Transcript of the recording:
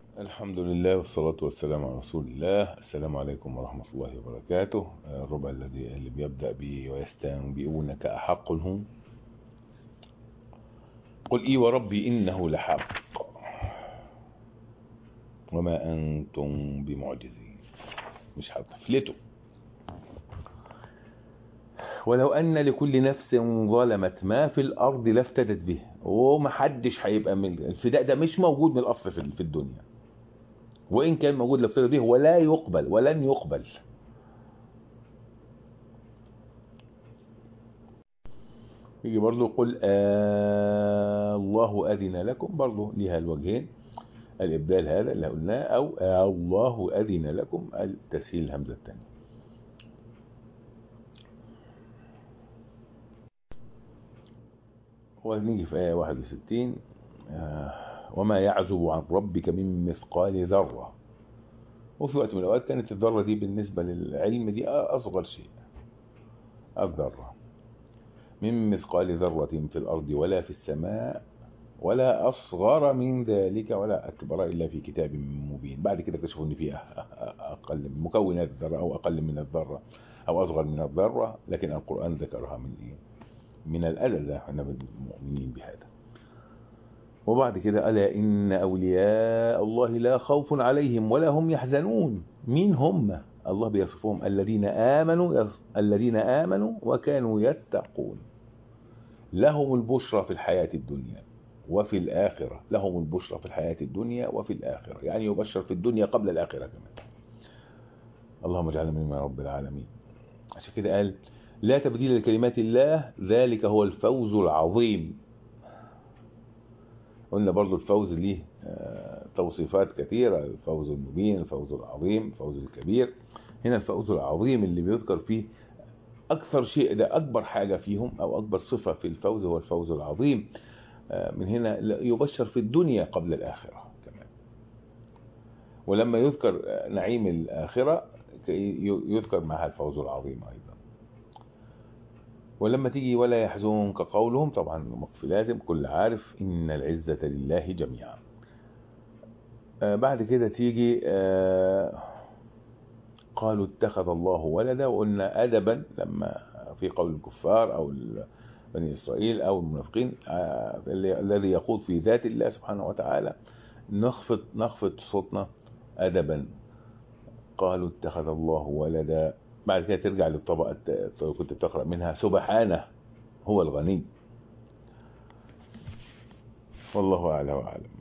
الحمد لله والصلاة والسلام على رسول الله السلام عليكم ورحمة الله وبركاته الربع الذي اللي بيبدأ به ويستنبئونك أحق هم قل إي وربي إنه لحق وما أنتم بمعجزين مش هتفلتوا ولو أن لكل نفس ظلمت ما في الأرض لافتدت به ومحدش هيبقى من الفداء ده مش موجود من الأصل في الدنيا وإن كان موجود لافتدت به ولا يقبل ولن يقبل يجي برضو قل آه الله أذن لكم برضو ليها الوجهين الإبدال هذا اللي قلناه أو آه الله أذن لكم التسهيل الهمزة الثانية ونيجي في آية 61 آه وما يعزب عن ربك من مثقال ذرة وفي وقت من الأوقات كانت الذرة دي بالنسبة للعلم دي أصغر شيء الذرة من مثقال ذرة في الأرض ولا في السماء ولا أصغر من ذلك ولا أكبر إلا في كتاب مبين بعد كده اكتشفوا إن في أقل من مكونات الذرة أو أقل من الذرة أو أصغر من الذرة لكن القرآن ذكرها من إيه؟ من الأزل احنا مؤمنين بهذا وبعد كده ألا إن أولياء الله لا خوف عليهم ولا هم يحزنون مين هم الله بيصفهم الذين آمنوا الذين آمنوا وكانوا يتقون لهم البشرى في الحياة الدنيا وفي الآخرة لهم البشرى في الحياة الدنيا وفي الآخرة يعني يبشر في الدنيا قبل الآخرة كمان اللهم اجعلنا من رب العالمين عشان كده قال لا تبديل لكلمات الله ذلك هو الفوز العظيم قلنا برضو الفوز ليه توصيفات كثيرة الفوز المبين الفوز العظيم الفوز الكبير هنا الفوز العظيم اللي بيذكر فيه أكثر شيء ده أكبر حاجة فيهم أو أكبر صفة في الفوز هو الفوز العظيم من هنا يبشر في الدنيا قبل الآخرة كمان ولما يذكر نعيم الآخرة يذكر معها الفوز العظيم أيضا ولما تيجي ولا يحزنك قولهم طبعا وقف لازم كل عارف إن العزة لله جميعا آه بعد كده تيجي آه قالوا اتخذ الله ولدا وقلنا أدبا لما في قول الكفار أو بني إسرائيل أو المنافقين آه الذي يخوض في ذات الله سبحانه وتعالى نخفض نخفض صوتنا أدبا قالوا اتخذ الله ولدا بعد كده ترجع للطبقة كنت بتقرأ منها سبحانه هو الغني والله أعلى وأعلم